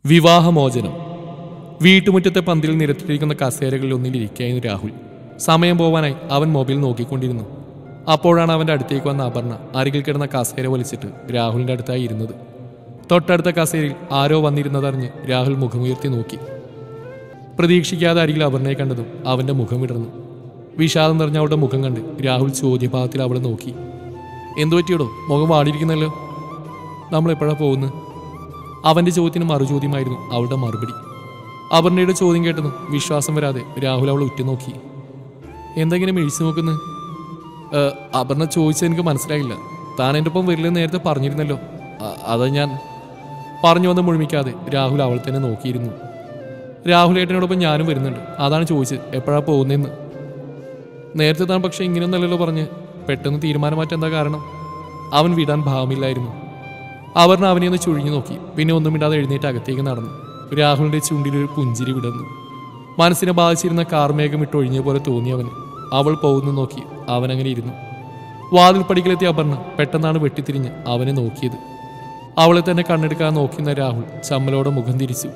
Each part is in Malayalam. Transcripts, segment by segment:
വിവാഹമോചനം വീട്ടുമുറ്റത്തെ പന്തിൽ നിരത്തിയിരിക്കുന്ന കസേരകളിൽ ഒന്നിൽ ഇരിക്കുകയായിരുന്നു രാഹുൽ സമയം പോവാനായി അവൻ മൊബൈൽ നോക്കിക്കൊണ്ടിരുന്നു അപ്പോഴാണ് അവൻ്റെ അടുത്തേക്ക് വന്ന അപർണ അരികിൽ കിടന്ന കസേര വലിച്ചിട്ട് രാഹുലിൻ്റെ അടുത്തായി ഇരുന്നത് തൊട്ടടുത്ത കസേരയിൽ ആരോ വന്നിരുന്നതറിഞ്ഞ് രാഹുൽ മുഖമുയർത്തി നോക്കി പ്രതീക്ഷിക്കാതെ അരികിൽ അപർണയെ കണ്ടതും അവൻ്റെ മുഖം വിടർന്നു വിഷാദം നിറഞ്ഞ അവളുടെ മുഖം കണ്ട് രാഹുൽ ചോദ്യഭാവത്തിൽ അവളെ നോക്കി എന്തു പറ്റിയടോ മുഖം വാടിയിരിക്കുന്നല്ലോ നമ്മൾ എപ്പോഴാണ് പോകുന്നത് അവന്റെ ചോദ്യത്തിന് മറുചോദ്യമായിരുന്നു അവളുടെ മറുപടി അപർണയുടെ ചോദ്യം കേട്ടതും വിശ്വാസം വരാതെ രാഹുൽ അവളെ ഉറ്റുനോക്കി എന്തെങ്കിലും മിഴിച്ചു നോക്കുന്നു അപർണ ചോദിച്ചത് എനിക്ക് മനസ്സിലായില്ല താൻ എൻ്റെ ഒപ്പം വരില്ലെന്ന് നേരത്തെ പറഞ്ഞിരുന്നല്ലോ അ- അതാ ഞാൻ പറഞ്ഞു വന്ന് മുഴുമിക്കാതെ രാഹുൽ അവൾ തന്നെ നോക്കിയിരുന്നു രാഹുൽ ഏട്ടനോടൊപ്പം ഞാനും വരുന്നുണ്ട് അതാണ് ചോദിച്ചത് എപ്പോഴാണ് പോകുന്നതെന്ന് നേരത്തെ താൻ പക്ഷെ ഇങ്ങനെയൊന്നല്ലല്ലോ പറഞ്ഞ് പെട്ടെന്ന് തീരുമാനം മാറ്റാൻ എന്താ കാരണം അവൻ വിടാൻ ഭാവമില്ലായിരുന്നു അപർണ അവനെ ഒന്ന് ചുഴിഞ്ഞു നോക്കി പിന്നെ ഒന്നും മിണ്ടാതെ എഴുന്നേറ്റ് അകത്തേക്ക് നടന്നു രാഹുലിന്റെ ചുണ്ടിലൊരു പുഞ്ചിരി വിടർന്നു മനസ്സിനെ ബാധിച്ചിരുന്ന കാർമേഘം ഇട്ടൊഴിഞ്ഞ പോലെ തോന്നി അവന് അവൾ പോകുന്നു നോക്കി അവൻ അങ്ങനെ ഇരുന്നു വാതിൽ പടിക്കലെത്തിയ അപർണ പെട്ടെന്നാണ് വെട്ടിത്തിരിഞ്ഞ് അവനെ നോക്കിയത് അവളെ തന്നെ കണ്ണെടുക്കാതെ നോക്കുന്ന രാഹുൽ ചമ്മലോടെ മുഖം തിരിച്ചു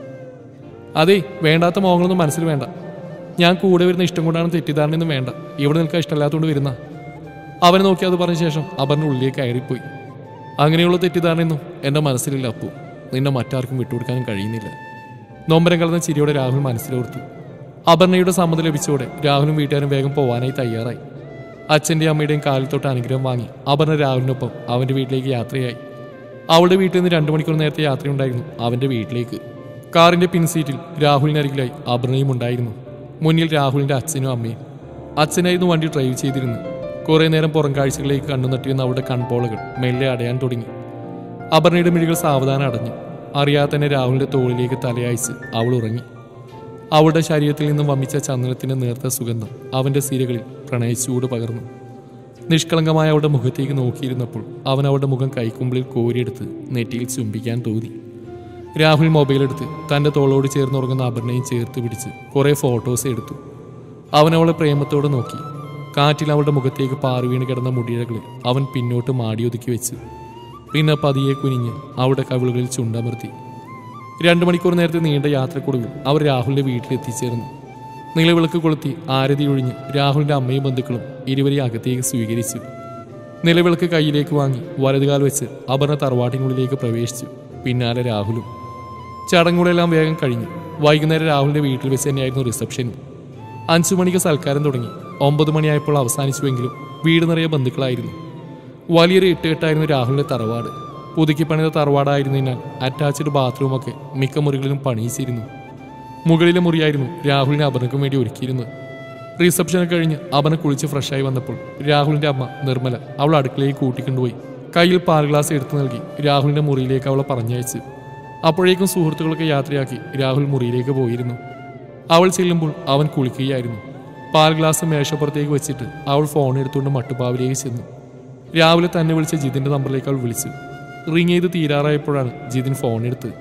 അതെ വേണ്ടാത്ത മോഹങ്ങളൊന്നും മനസ്സിൽ വേണ്ട ഞാൻ കൂടെ വരുന്ന ഇഷ്ടം കൊണ്ടാണ് തെറ്റിദ്ധാരണയൊന്നും വേണ്ട ഇവിടെ നിൽക്കാൻ ഇഷ്ടമില്ലാത്തതുകൊണ്ട് വരുന്ന അവനെ നോക്കി അത് പറഞ്ഞ ശേഷം അപർണ ഉള്ളിലേക്ക് കയറിപ്പോയി അങ്ങനെയുള്ള തെറ്റിദ്ധാരണയൊന്നും എൻ്റെ മനസ്സിലില്ല അപ്പു നിന്നെ മറ്റാർക്കും വിട്ടുകൊടുക്കാനും കഴിയുന്നില്ല നൊമ്പരം കലർന്ന ചിരിയോടെ രാഹുൽ മനസ്സിലോർത്തു അപർണയുടെ സമ്മതം ലഭിച്ചോടെ രാഹുലും വീട്ടുകാരും വേഗം പോവാനായി തയ്യാറായി അച്ഛൻ്റെയും അമ്മയുടെയും കാലിൽ തൊട്ട് അനുഗ്രഹം വാങ്ങി അപർണ രാഹുലിനൊപ്പം അവൻ്റെ വീട്ടിലേക്ക് യാത്രയായി അവളുടെ വീട്ടിൽ നിന്ന് രണ്ടു മണിക്കൂർ നേരത്തെ യാത്രയുണ്ടായിരുന്നു അവൻ്റെ വീട്ടിലേക്ക് കാറിന്റെ പിൻസീറ്റിൽ രാഹുലിനരികിലായി അപർണയും ഉണ്ടായിരുന്നു മുന്നിൽ രാഹുലിന്റെ അച്ഛനും അമ്മയും അച്ഛനായിരുന്നു വണ്ടി ഡ്രൈവ് ചെയ്തിരുന്നത് കുറെ നേരം പുറം കാഴ്ചകളിലേക്ക് കണ്ണു നട്ടിരുന്ന അവളുടെ കൺപോളകൾ മെല്ലെ അടയാൻ തുടങ്ങി അപർണയുടെ മിഴികൾ സാവധാനം അടഞ്ഞു അറിയാതെ തന്നെ രാഹുലിന്റെ തോളിലേക്ക് തലയായിച്ച് അവൾ ഉറങ്ങി അവളുടെ ശരീരത്തിൽ നിന്നും വമിച്ച ചന്ദനത്തിന്റെ നേർത്ത സുഗന്ധം അവന്റെ സിരകളിൽ പ്രണയച്ചൂട് പകർന്നു നിഷ്കളങ്കമായ അവളുടെ മുഖത്തേക്ക് നോക്കിയിരുന്നപ്പോൾ അവൻ അവളുടെ മുഖം കൈക്കുമ്പിളിൽ കോരിയെടുത്ത് നെറ്റിയിൽ ചുംബിക്കാൻ തോന്നി രാഹുൽ മൊബൈൽ എടുത്ത് തൻ്റെ തോളോട് ചേർന്നുറങ്ങുന്ന അപർണയും ചേർത്ത് പിടിച്ച് കുറേ ഫോട്ടോസ് എടുത്തു അവൻ അവളെ പ്രേമത്തോടെ നോക്കി കാറ്റിൽ അവളുടെ മുഖത്തേക്ക് പാറി വീണ് കിടന്ന മുടിയിഴകളിൽ അവൻ പിന്നോട്ട് മാടിയൊതുക്കി വെച്ചു പിന്നെ പതിയെ കുനിഞ്ഞ് അവളുടെ കവിളുകളിൽ ചുണ്ടമർത്തി രണ്ടു മണിക്കൂർ നേരത്തെ നീണ്ട യാത്രക്കൊടുവിൽ അവർ രാഹുലിന്റെ വീട്ടിലെത്തിച്ചേർന്നു നിലവിളക്ക് കൊളുത്തി ആരതി ഒഴിഞ്ഞ് രാഹുലിന്റെ അമ്മയും ബന്ധുക്കളും ഇരുവരെയും അകത്തേക്ക് സ്വീകരിച്ചു നിലവിളക്ക് കയ്യിലേക്ക് വാങ്ങി വലതുകാൽ വെച്ച് അപർണ തറവാട്ടിനുള്ളിലേക്ക് പ്രവേശിച്ചു പിന്നാലെ രാഹുലും ചടങ്ങുകളെല്ലാം വേഗം കഴിഞ്ഞു വൈകുന്നേരം രാഹുലിന്റെ വീട്ടിൽ വെച്ച് തന്നെയായിരുന്നു റിസപ്ഷനും അഞ്ചു മണിക്ക് സൽക്കാരം തുടങ്ങി ഒമ്പത് മണിയായപ്പോൾ അവസാനിച്ചുവെങ്കിലും വീട് നിറയെ ബന്ധുക്കളായിരുന്നു വലിയൊരു ഇട്ടുകെട്ടായിരുന്നു രാഹുലിന്റെ തറവാട് പുതുക്കി പണിത തറവാടായിരുന്നതിനാൽ അറ്റാച്ച്ഡ് ബാത്റൂമൊക്കെ മിക്ക മുറികളിലും പണിയിച്ചിരുന്നു മുകളിലെ മുറിയായിരുന്നു രാഹുലിനെ അപർണയ്ക്കും വേണ്ടി ഒരുക്കിയിരുന്നത് റിസപ്ഷൻ കഴിഞ്ഞ് അവനെ കുളിച്ച് ഫ്രഷായി വന്നപ്പോൾ രാഹുലിന്റെ അമ്മ നിർമ്മല അവൾ അടുക്കളയിൽ കൂട്ടിക്കൊണ്ടുപോയി കയ്യിൽ പാൽ ഗ്ലാസ് എടുത്തു നൽകി രാഹുലിന്റെ മുറിയിലേക്ക് അവളെ പറഞ്ഞയച്ചു അപ്പോഴേക്കും സുഹൃത്തുക്കളൊക്കെ യാത്രയാക്കി രാഹുൽ മുറിയിലേക്ക് പോയിരുന്നു അവൾ ചെല്ലുമ്പോൾ അവൻ കുളിക്കുകയായിരുന്നു പാൽ ഗ്ലാസ് മേശപ്പുറത്തേക്ക് വെച്ചിട്ട് അവൾ ഫോൺ എടുത്തുകൊണ്ട് മട്ടുപാവിലേക്ക് ചെന്നു രാവിലെ തന്നെ വിളിച്ച ജിതിന്റെ നമ്പറിലേക്ക് അവൾ വിളിച്ചു റിങ് ചെയ്ത് തീരാറായപ്പോഴാണ് ജിതിൻ ഫോൺ എടുത്തത്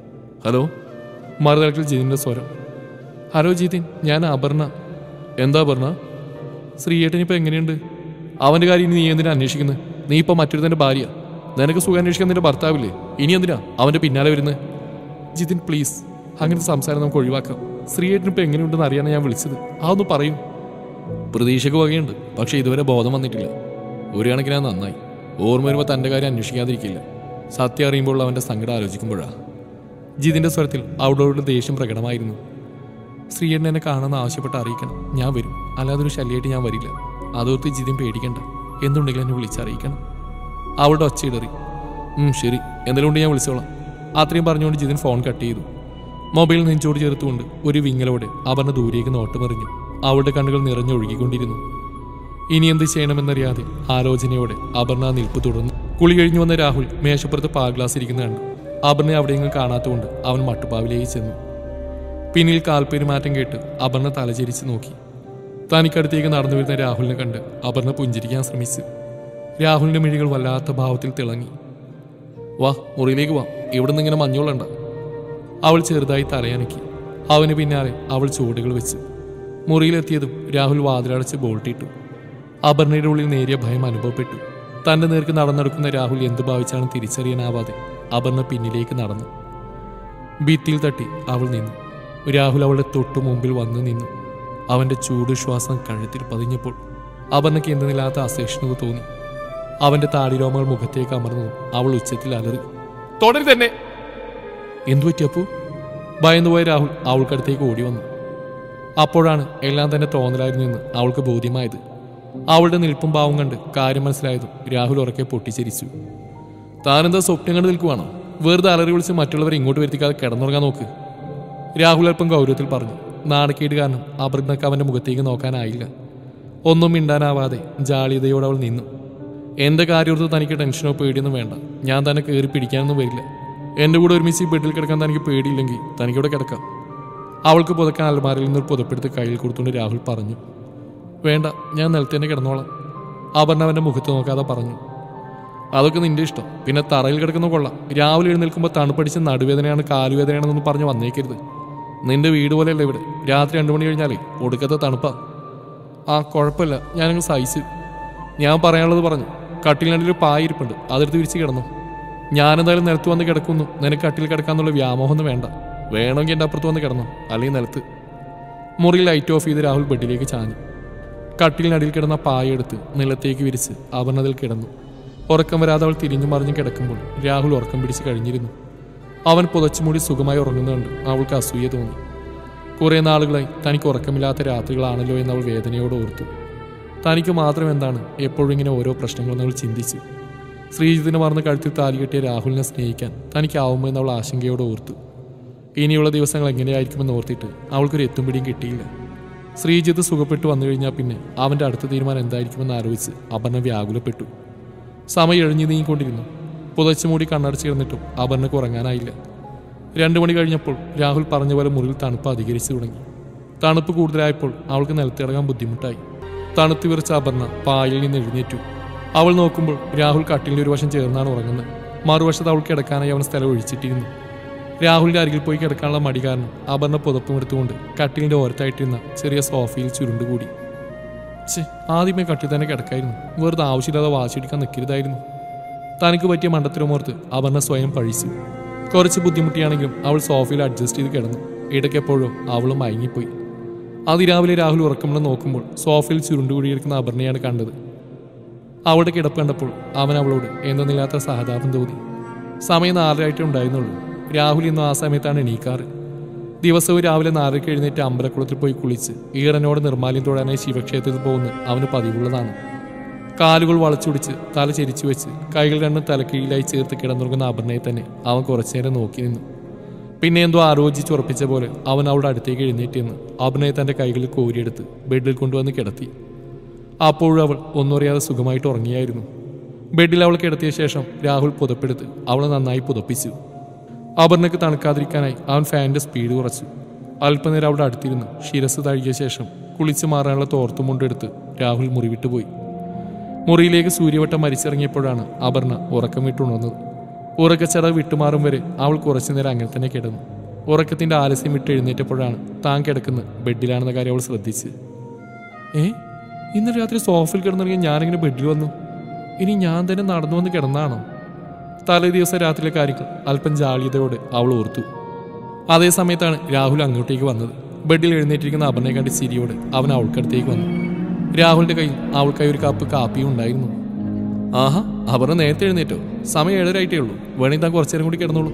ഹലോ മറുതലക്കിൽ ജിതിന്റെ സ്വരം ഹലോ ജിതിൻ ഞാൻ അപർണ എന്താ അപർണ ശ്രീയേട്ടൻ ഇപ്പൊ എങ്ങനെയുണ്ട് അവന്റെ കാര്യം ഇനി നീ എന്തിനാ അന്വേഷിക്കുന്നത് നീ ഇപ്പൊ മറ്റൊരുത്തന്റെ ഭാര്യ നിനക്ക് സുഖം അന്വേഷിക്കാൻ നിന്റെ ഭർത്താവില്ലേ ഇനി എന്തിനാ അവന്റെ പിന്നാലെ വരുന്നത് ജിതിൻ പ്ലീസ് അങ്ങനത്തെ സംസാരം നമുക്ക് ഒഴിവാക്കാം ശ്രീയേട്ടൻ ഇപ്പൊ എങ്ങനെയുണ്ടെന്ന് അറിയാനാണ് ഞാൻ വിളിച്ചത് അതൊന്ന് പറയും പ്രതീക്ഷയ്ക്ക് വകയുണ്ട് പക്ഷെ ഇതുവരെ ബോധം വന്നിട്ടില്ല ഒരു കണക്കിനാ നന്നായി ഓർമ്മ വരുമ്പോൾ തൻ്റെ കാര്യം അന്വേഷിക്കാതിരിക്കില്ല സത്യം അറിയുമ്പോൾ അവൻ്റെ സങ്കടം ആലോചിക്കുമ്പോഴാ ജിതിൻ്റെ സ്വരത്തിൽ അവളോട് ദേഷ്യം പ്രകടമായിരുന്നു ശ്രീയേട്ടൻ എന്നെ കാണുന്ന ആവശ്യപ്പെട്ട് അറിയിക്കണം ഞാൻ വരും അല്ലാതെ ഒരു ശല്യമായിട്ട് ഞാൻ വരില്ല അതോർത്ത് ജിതിൻ പേടിക്കണ്ട എന്തുണ്ടെങ്കിലും എന്നെ വിളിച്ചറിയിക്കണം അവളുടെ ഒച്ചയിടറി ഉം ശരി എന്തെങ്കിലും ഉണ്ട് ഞാൻ വിളിച്ചോളാം അത്രയും പറഞ്ഞുകൊണ്ട് ജിതിൻ ഫോൺ കട്ട് ചെയ്തു മൊബൈൽ നെഞ്ചോട് ചേർത്തുകൊണ്ട് ഒരു വിങ്ങലോടെ അവരുടെ ദൂരേക്ക് നോട്ടമെറിഞ്ഞു അവളുടെ കണ്ണുകൾ നിറഞ്ഞൊഴുകിക്കൊണ്ടിരുന്നു ഇനി എന്ത് ചെയ്യണമെന്നറിയാതെ ആലോചനയോടെ അപർണ ആ നിൽപ്പ് തുടർന്നു കുളി കഴിഞ്ഞു വന്ന രാഹുൽ മേശപ്പുറത്ത് പാൽ ഗ്ലാസ് ഇരിക്കുന്ന കണ്ടു അപർണയെ അവിടെയെങ്കിലും കാണാത്തതുകൊണ്ട് അവൻ മട്ടുപ്പാവിലേക്ക് ചെന്നു പിന്നിൽ കാൽപ്പെരുമാറ്റം കേട്ട് അപർണ തലചരിച്ച് നോക്കി തനിക്കടുത്തേക്ക് നടന്നു വരുന്ന രാഹുലിനെ കണ്ട് അപർണ പുഞ്ചിരിക്കാൻ ശ്രമിച്ചു രാഹുലിന്റെ മിഴികൾ വല്ലാത്ത ഭാവത്തിൽ തിളങ്ങി വാ മുറിയിലേക്ക് വാ ഇവിടെ നിന്ന് ഇങ്ങനെ മഞ്ഞോളണ്ട അവൾ ചെറുതായി തലയനക്കി അവന് പിന്നാലെ അവൾ ചുവടുകൾ വെച്ചു മുറിയിലെത്തിയതും രാഹുൽ വാതിലടച്ച് ബോൾട്ടിട്ടു അപർണയുടെ ഉള്ളിൽ നേരിയ ഭയം അനുഭവപ്പെട്ടു തന്റെ നേർക്ക് നടന്നെടുക്കുന്ന രാഹുൽ എന്ത് ഭാവിച്ചാണ് തിരിച്ചറിയാനാവാതെ അപർണ പിന്നിലേക്ക് നടന്നു ഭിത്തിയിൽ തട്ടി അവൾ നിന്നു രാഹുൽ അവളുടെ തൊട്ടു മുമ്പിൽ വന്നു നിന്നു അവന്റെ ചൂട് ശ്വാസം കഴുത്തിൽ പതിഞ്ഞപ്പോൾ അപർണയ്ക്ക് എന്തെന്നില്ലാത്ത അസഹിഷ്ണുത തോന്നി അവന്റെ താടിരോമകൾ മുഖത്തേക്ക് അമർന്നു അവൾ ഉച്ചത്തിൽ അലറി തുടരി തന്നെ എന്തു പറ്റിയപ്പോ ഭയന്നുപോയ രാഹുൽ അവൾക്കടുത്തേക്ക് ഓടി വന്നു അപ്പോഴാണ് എല്ലാം തന്നെ തോന്നലായിരുന്നു എന്ന് അവൾക്ക് ബോധ്യമായത് അവളുടെ നിൽപ്പും ഭാവം കണ്ട് കാര്യം മനസ്സിലായതും രാഹുൽ ഉറക്കെ പൊട്ടിച്ചിരിച്ചു താനെന്താ സ്വപ്നം കണ്ട് നിൽക്കുവാണോ വെറുതെ അലറി വിളിച്ച് മറ്റുള്ളവരെ ഇങ്ങോട്ട് വരുത്തിക്കാതെ കിടന്നുറങ്ങാൻ നോക്ക് രാഹുൽ അല്പം ഗൗരവത്തിൽ പറഞ്ഞു നാണക്കേട് കാരണം അപർണക്ക് അവന്റെ മുഖത്തേക്ക് നോക്കാനായില്ല ഒന്നും മിണ്ടാനാവാതെ ജാളിയതയോടെ അവൾ നിന്നു എന്റെ കാര്യോർത്ത് തനിക്ക് ടെൻഷനോ പേടിയൊന്നും വേണ്ട ഞാൻ തന്നെ കയറി പിടിക്കാനൊന്നും വരില്ല എന്റെ കൂടെ ഒരുമിച്ച് ഈ ബെഡിൽ കിടക്കാൻ തനിക്ക് പേടിയില്ലെങ്കിൽ തനിക്കിവിടെ കിടക്കാം അവൾക്ക് പുതക്കാൻ അലമാരയിൽ നിന്ന് ഒരു പുതപ്പെടുത്ത് കയ്യിൽ കൊടുത്തുകൊണ്ട് രാഹുൽ പറഞ്ഞു വേണ്ട ഞാൻ നിലത്ത് തന്നെ കിടന്നോളാം അപർണ അവന്റെ മുഖത്ത് നോക്കാതെ പറഞ്ഞു അതൊക്കെ നിന്റെ ഇഷ്ടം പിന്നെ തറയിൽ കിടക്കുന്ന കൊള്ളാം രാവിലെ എഴുന്നേൽക്കുമ്പോൾ തണുപ്പടിച്ച് നടുവേദനയാണ് കാലുവേദനയാണെന്നൊന്നും പറഞ്ഞ് വന്നേക്കരുത് നിന്റെ വീട് പോലെയല്ല ഇവിടെ രാത്രി രണ്ടു മണി കഴിഞ്ഞാലേ ഒടുക്കത്തെ തണുപ്പാ ആ കുഴപ്പമില്ല ഞാനങ്ങ് സഹിച്ച് ഞാൻ പറയാനുള്ളത് പറഞ്ഞു കട്ടിലിനടിയിൽ പായ ഇരിപ്പുണ്ട് അതെടുത്ത് വിരിച്ച് കിടന്നു ഞാനെന്തായാലും നിലത്ത് വന്ന് കിടക്കുന്നു നിനക്ക് കട്ടിൽ കിടക്കാന്നുള്ള വ്യാമോഹമൊന്നും വേണ്ട വേണമെങ്കിൽ എൻ്റെ അപ്പുറത്ത് വന്ന് കിടന്നു അല്ലെങ്കിൽ നിലത്ത് മുറി ലൈറ്റ് ഓഫ് ചെയ്ത് രാഹുൽ ബെഡിലേക്ക് ചാഞ്ഞു കട്ടിലിനടിയിൽ കിടന്ന പായ എടുത്ത് നിലത്തേക്ക് വിരിച്ച് അവൻ അതിൽ കിടന്നു ഉറക്കം വരാതെ അവൾ തിരിഞ്ഞു മറിഞ്ഞു കിടക്കുമ്പോൾ രാഹുൽ ഉറക്കം പിടിച്ച് കഴിഞ്ഞിരുന്നു അവൻ പുതച്ചുമൂടി സുഖമായി ഉറങ്ങുന്നുണ്ട് അവൾക്ക് അസൂയ തോന്നി കുറേ നാളുകളായി തനിക്ക് ഉറക്കമില്ലാത്ത രാത്രികളാണല്ലോ എന്ന് അവൾ വേദനയോട് ഓർത്തു തനിക്ക് മാത്രം എന്താണ് എപ്പോഴും ഇങ്ങനെ ഓരോ പ്രശ്നങ്ങളെന്ന് അവൾ ചിന്തിച്ചു ശ്രീജിത്തിനെ മറന്ന് കഴുത്തിൽ താലി കെട്ടിയ രാഹുലിനെ സ്നേഹിക്കാൻ തനിക്കാവുമോ എന്ന് അവൾ ആശങ്കയോടെ ഓർത്തു ഇനിയുള്ള ദിവസങ്ങൾ എങ്ങനെയായിരിക്കുമെന്ന് ഓർത്തിട്ട് അവൾക്കൊരു എത്തും പിടിയും കിട്ടിയില്ല ശ്രീജിത്ത് സുഖപ്പെട്ടു വന്നു കഴിഞ്ഞാൽ പിന്നെ അവൻ്റെ അടുത്ത തീരുമാനം എന്തായിരിക്കുമെന്ന് ആലോചിച്ച് അപർണ വ്യാകുലപ്പെട്ടു സമയം എഴിഞ്ഞു നീങ്ങിക്കൊണ്ടിരുന്നു പുതച്ചു മൂടി കണ്ണടച്ച് കിടന്നിട്ടും അപർണക്ക് ഉറങ്ങാനായില്ല രണ്ടു മണി കഴിഞ്ഞപ്പോൾ രാഹുൽ പറഞ്ഞ പോലെ മുറിയിൽ തണുപ്പ് അധികരിച്ചു തുടങ്ങി തണുപ്പ് കൂടുതലായപ്പോൾ അവൾക്ക് നിലത്തിറങ്ങാൻ ബുദ്ധിമുട്ടായി തണുത്ത് വിറച്ച അപർണ പായയിൽ നിന്ന് എഴുന്നേറ്റു അവൾ നോക്കുമ്പോൾ രാഹുൽ കട്ടിലിന്റെ ഒരു വശം ചേർന്നാണ് ഉറങ്ങുന്നത് മറുവശത്ത് അവൾ കിടക്കാനായി അവൻ സ്ഥലം ഒഴിച്ചിട്ടിരുന്നു രാഹുലിന്റെ അരികിൽ പോയി കിടക്കാനുള്ള മടി കാരണം അപർണ പുതപ്പും എടുത്തുകൊണ്ട് കട്ടിലിന്റെ ഓരത്തായിട്ടിരുന്ന ചെറിയ സോഫയിൽ ചുരുണ്ടുകൂടി ഛേ ആദ്യമേ കട്ടിൽ തന്നെ കിടക്കായിരുന്നു വെറുതെ ആവശ്യമില്ലാതെ വാശിയെടുക്കാൻ നിൽക്കരുതായിരുന്നു തനിക്ക് പറ്റിയ മണ്ടത്തിലുമോർത്ത് അപർണ സ്വയം പഴിച്ചു കുറച്ച് ബുദ്ധിമുട്ടിയാണെങ്കിലും അവൾ സോഫയിൽ അഡ്ജസ്റ്റ് ചെയ്ത് കിടന്നു ഇടയ്ക്കെപ്പോഴോ അവളും മയങ്ങിപ്പോയി അതിരാവിലെ രാഹുൽ ഉറക്കമെന്ന് നോക്കുമ്പോൾ സോഫയിൽ ചുരുണ്ടുകൂടിയിരിക്കുന്ന അപർണയാണ് കണ്ടത് അവളുടെ കിടപ്പ് കണ്ടപ്പോൾ അവൻ അവളോട് എന്തെന്നില്ലാത്ത സഹതാപം തോന്നി സമയം നാലരായിട്ടേ ഉണ്ടായിരുന്നുള്ളൂ രാഹുൽ ഇന്നും ആ സമയത്താണ് എണീക്കാറ് ദിവസവും രാവിലെ നാലരയ്ക്ക് എഴുന്നേറ്റ് അമ്പലക്കുളത്തിൽ പോയി കുളിച്ച് ഈറനോട് നിർമ്മാല്യം തൊടാനായി ശിവക്ഷേത്രത്തിൽ പോകുന്ന അവന് പതിവുള്ളതാണ് കാലുകൾ വളച്ചൊടിച്ച് തല ചെരിച്ചു വെച്ച് കൈകൾ രണ്ടും തലക്കീഴിലായി ചേർത്ത് കിടന്നുറങ്ങുന്ന അപർണയെ തന്നെ അവൻ കുറച്ചുനേരം നോക്കി നിന്നു പിന്നെ എന്തോ ആലോചിച്ച് ഉറപ്പിച്ച പോലെ അവൻ അവളുടെ അടുത്തേക്ക് എഴുന്നേറ്റ് നിന്ന് അപർണയെ തന്റെ കൈകളിൽ കോരിയെടുത്ത് ബെഡിൽ കൊണ്ടുവന്ന് കിടത്തി അപ്പോഴും അവൾ ഒന്നറിയാതെ സുഖമായിട്ട് ഉറങ്ങിയായിരുന്നു ബെഡിൽ അവൾ കിടത്തിയ ശേഷം രാഹുൽ പുതപ്പെടുത്ത് അവളെ നന്നായി പുതപ്പിച്ചു അപർണയ്ക്ക് തണുക്കാതിരിക്കാനായി അവൻ ഫാനിന്റെ സ്പീഡ് കുറച്ചു അല്പനേരം അവളുടെ അടുത്തിരുന്ന് ശിരസ് തഴുകിയ ശേഷം കുളിച്ചു മാറാനുള്ള തോർത്തും കൊണ്ടെടുത്ത് രാഹുൽ മുറിവിട്ടു പോയി മുറിയിലേക്ക് സൂര്യവട്ടം മരിച്ചിറങ്ങിയപ്പോഴാണ് അപർണ ഉറക്കം വിട്ടുണർന്നത് ഉറക്കച്ചടവ് വിട്ടുമാറും വരെ അവൾ കുറച്ചു നേരം അങ്ങനെ തന്നെ കിടന്നു ഉറക്കത്തിന്റെ ആലസ്യം വിട്ട് എഴുന്നേറ്റപ്പോഴാണ് താൻ കിടക്കുന്നത് ബെഡിലാണെന്ന കാര്യം അവൾ ശ്രദ്ധിച്ച് ഏ ഇന്നലെ രാത്രി സോഫയിൽ കിടന്നിറങ്ങി ഞാനിങ്ങനെ ബെഡിൽ വന്നു ഇനി ഞാൻ തന്നെ നടന്നു വന്ന് കിടന്നാണോ തലേ ദിവസം രാത്രിയിലെ കാര്യങ്ങൾ അല്പം ജാളിയതയോടെ അവൾ ഓർത്തു അതേ സമയത്താണ് രാഹുൽ അങ്ങോട്ടേക്ക് വന്നത് ബെഡിൽ എഴുന്നേറ്റിരിക്കുന്ന അപർണയെ കണ്ട് ചിരിയോടെ അവൻ അവൾക്കടുത്തേക്ക് വന്നു രാഹുലിന്റെ കയ്യിൽ അവൾക്കായി ഒരു കപ്പ് കാപ്പിയും ഉണ്ടായിരുന്നു ആഹാ അപർണ നേരത്തെ എഴുന്നേറ്റോ സമയം ഏഴരായിട്ടേ ഉള്ളൂ വേണമെങ്കിൽ താൻ കുറച്ചു നേരം കൂടി കിടന്നോളൂ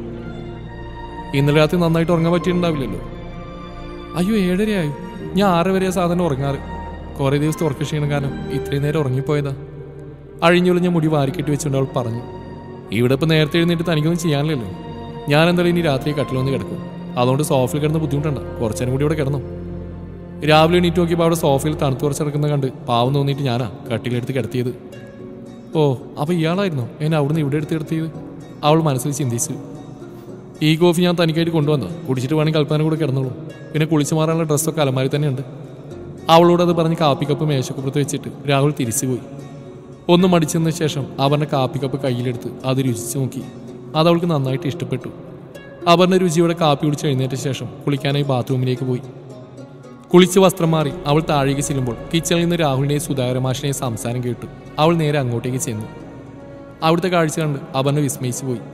ഇന്നലെ രാത്രി നന്നായിട്ട് ഉറങ്ങാൻ പറ്റിയിട്ടുണ്ടാവില്ലല്ലോ അയ്യോ ഏഴരയായി ഞാൻ ആറ് വരെയാ സാധനം ഉറങ്ങാറ് കുറേ ദിവസത്തെ ഉറക്ക ക്ഷീണം കാരണം ഇത്രയും നേരം ഉറങ്ങിപ്പോയതാ അഴിഞ്ഞൊളിഞ്ഞ മുടി വാരിക്കെട്ടി വെച്ചുകൊണ്ട് അവൾ പറഞ്ഞു ഇവിടെ ഇപ്പം നേരത്തെ എഴുന്നേറ്റ് തനിക്കൊന്നും ചെയ്യാനില്ലല്ലോ ഞാൻ എന്തായാലും ഇനി രാത്രി കട്ടിൽ വന്ന് കിടക്കും അതുകൊണ്ട് സോഫയിൽ കിടന്ന് ബുദ്ധിമുട്ടണ്ട കുറച്ചേരം കൂടി ഇവിടെ കിടന്നു രാവിലെ എണീറ്റ് നോക്കിയപ്പോൾ അവിടെ സോഫയിൽ തണുത്ത് കുറച്ച് കിടക്കുന്ന കണ്ട് പാവം തോന്നിയിട്ട് ഞാനാ കട്ടിലെടുത്ത് കിടത്തിയത് ഓ അപ്പോൾ ഇയാളായിരുന്നോ എന്നെ അവിടുന്ന് ഇവിടെ എടുത്ത് കിടത്തിയത് അവൾ മനസ്സിൽ ചിന്തിച്ചു ഈ കോഫി ഞാൻ തനിക്കായിട്ട് കൊണ്ടുവന്നോ കുടിച്ചിട്ട് വേണമെങ്കിൽ കൽപ്പന കൂടെ കിടന്നോളൂ പിന്നെ കുളിച്ചു മാറാനുള്ള ഡ്രസ്സൊക്കെ അലമാരി തന്നെയുണ്ട് അവളോട് അത് പറഞ്ഞ് കാപ്പിക്കപ്പ് മേശക്കുപ്പുറത്ത് വെച്ചിട്ട് രാഹുൽ തിരിച്ചുപോയി ഒന്ന് മടിച്ചതിന് ശേഷം അവരുടെ കാപ്പിക്കപ്പ് കയ്യിലെടുത്ത് അത് രുചിച്ചു നോക്കി അത് അവൾക്ക് നന്നായിട്ട് ഇഷ്ടപ്പെട്ടു അവരുടെ രുചിയോടെ കാപ്പി കുടിച്ച് എഴുന്നേറ്റ ശേഷം കുളിക്കാനായി ബാത്റൂമിലേക്ക് പോയി കുളിച്ച് വസ്ത്രം മാറി അവൾ താഴേക്ക് ചെല്ലുമ്പോൾ കിച്ചണിൽ നിന്ന് രാഹുലിനെയും സുധാകരമാഷിനെയും സംസാരം കേട്ടു അവൾ നേരെ അങ്ങോട്ടേക്ക് ചെന്നു അവിടുത്തെ കാഴ്ച കണ്ട് അവനെ വിസ്മയിച്ചു പോയി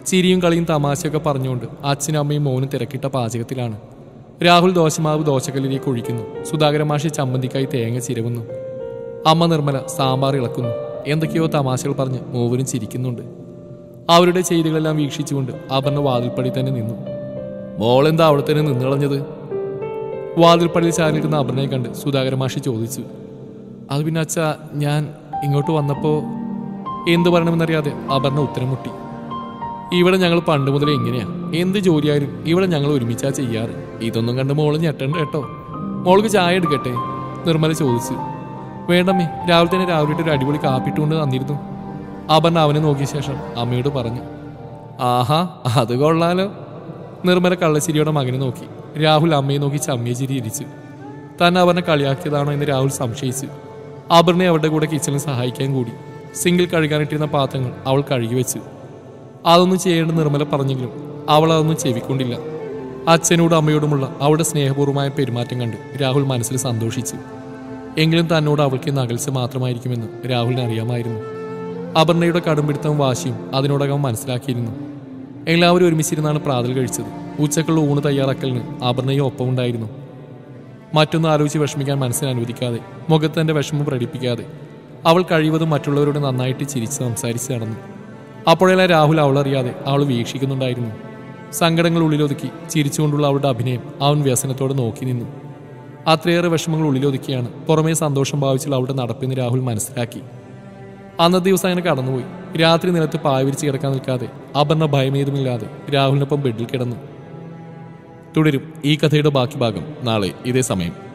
ചിരിയും കളിയും തമാശയൊക്കെ പറഞ്ഞുകൊണ്ട് അച്ഛനും അമ്മയും മോനും തിരക്കിട്ട പാചകത്തിലാണ് രാഹുൽ ദോശമാവ് ദോശക്കല്ലിലേക്ക് ഒഴിക്കുന്നു സുധാകര മാഷി ചമ്മന്തിക്കായി തേങ്ങ ചിരവുന്നു അമ്മ നിർമ്മല സാമ്പാർ ഇളക്കുന്നു എന്തൊക്കെയോ തമാശകൾ പറഞ്ഞ് മൂവരും ചിരിക്കുന്നുണ്ട് അവരുടെ ചെയ്തികളെല്ലാം വീക്ഷിച്ചുകൊണ്ട് അപർണ വാതിൽപ്പടി തന്നെ നിന്നു മോളെന്താ അവിടെ തന്നെ നിന്നുകളഞ്ഞത് വാതിൽപ്പടിയിൽ ചാരിയിരുന്ന അപർണയെ കണ്ട് സുധാകര മാഷി ചോദിച്ചു അത് പിന്നെ അച്ഛാ ഞാൻ ഇങ്ങോട്ട് വന്നപ്പോൾ എന്തു പറയണമെന്നറിയാതെ അപർണ ഉത്തരം മുട്ടി ഇവിടെ ഞങ്ങൾ പണ്ട് മുതലേ എങ്ങനെയാ എന്ത് ജോലിയായാലും ഇവിടെ ഞങ്ങൾ ഒരുമിച്ചാ ചെയ്യാറ് ഇതൊന്നും കണ്ട് മോള് ഞെട്ടണ്ട കേട്ടോ മോൾക്ക് ചായ എടുക്കട്ടെ നിർമ്മല ചോദിച്ചു വേണ്ടമ്മേ രാവിലെ തന്നെ രാവിലെ ഒരു അടിപൊളി കാപ്പിട്ടുകൊണ്ട് തന്നിരുന്നു അപർണ അവനെ നോക്കിയ ശേഷം അമ്മയോട് പറഞ്ഞു ആഹാ അത് കൊള്ളാലോ നിർമ്മല കള്ളച്ചിരിയോടെ മകനെ നോക്കി രാഹുൽ അമ്മയെ നോക്കി ചമ്മിയ ചിരി ഇരിച്ചു തന്നെ അവനെ കളിയാക്കിയതാണോ എന്ന് രാഹുൽ സംശയിച്ചു അപർണയെ അവരുടെ കൂടെ കിച്ചണിൽ സഹായിക്കാൻ കൂടി സിങ്കിൽ കഴുകാനിട്ടിരുന്ന പാത്രങ്ങൾ അവൾ കഴുകി വെച്ചു അതൊന്നും ചെയ്യേണ്ട നിർമ്മല പറഞ്ഞെങ്കിലും അവൾ അതൊന്നും ചെവിക്കൊണ്ടില്ല അച്ഛനോടും അമ്മയോടുമുള്ള അവളുടെ സ്നേഹപൂർവ്വമായ പെരുമാറ്റം കണ്ട് രാഹുൽ മനസ്സിൽ സന്തോഷിച്ചു എങ്കിലും തന്നോട് അവൾക്ക് ഇന്ന് അകൽച്ച മാത്രമായിരിക്കുമെന്ന് രാഹുലിന് അറിയാമായിരുന്നു അപർണയുടെ കടുംപിടുത്തവും വാശിയും അതിനോടകം മനസ്സിലാക്കിയിരുന്നു എല്ലാവരും ഒരുമിച്ചിരുന്നാണ് പ്രാതൽ കഴിച്ചത് ഉച്ചക്കുള്ള ഊണ് തയ്യാറാക്കലിന് അപർണയും ഒപ്പമുണ്ടായിരുന്നു മറ്റൊന്നും ആലോചിച്ച് വിഷമിക്കാൻ മനസ്സിന് അനുവദിക്കാതെ മുഖത്ത് തന്റെ വിഷമം പ്രകടിപ്പിക്കാതെ അവൾ കഴിവതും മറ്റുള്ളവരോട് നന്നായിട്ട് ചിരിച്ച് സംസാരിച്ച് നടന്നു അപ്പോഴെല്ലാം രാഹുൽ അവളറിയാതെ അവൾ വീക്ഷിക്കുന്നുണ്ടായിരുന്നു സങ്കടങ്ങൾ ഉള്ളിലൊതുക്കി ചിരിച്ചുകൊണ്ടുള്ള അവളുടെ അഭിനയം അവൻ വ്യസനത്തോടെ നോക്കി നിന്നു അത്രയേറെ വിഷമങ്ങൾ ഉള്ളിലൊതുക്കിയാണ് പുറമേ സന്തോഷം ഭാവിച്ചുള്ള അവളുടെ നടപ്പെന്ന് രാഹുൽ മനസ്സിലാക്കി അന്നത്തെ ദിവസം അങ്ങനെ കടന്നുപോയി രാത്രി നിലത്ത് പായ വിരിച്ച് കിടക്കാൻ നിൽക്കാതെ അപർണ ഭയമേതുമില്ലാതെ രാഹുലിനൊപ്പം ബെഡിൽ കിടന്നു തുടരും ഈ കഥയുടെ ബാക്കി ഭാഗം നാളെ ഇതേ സമയം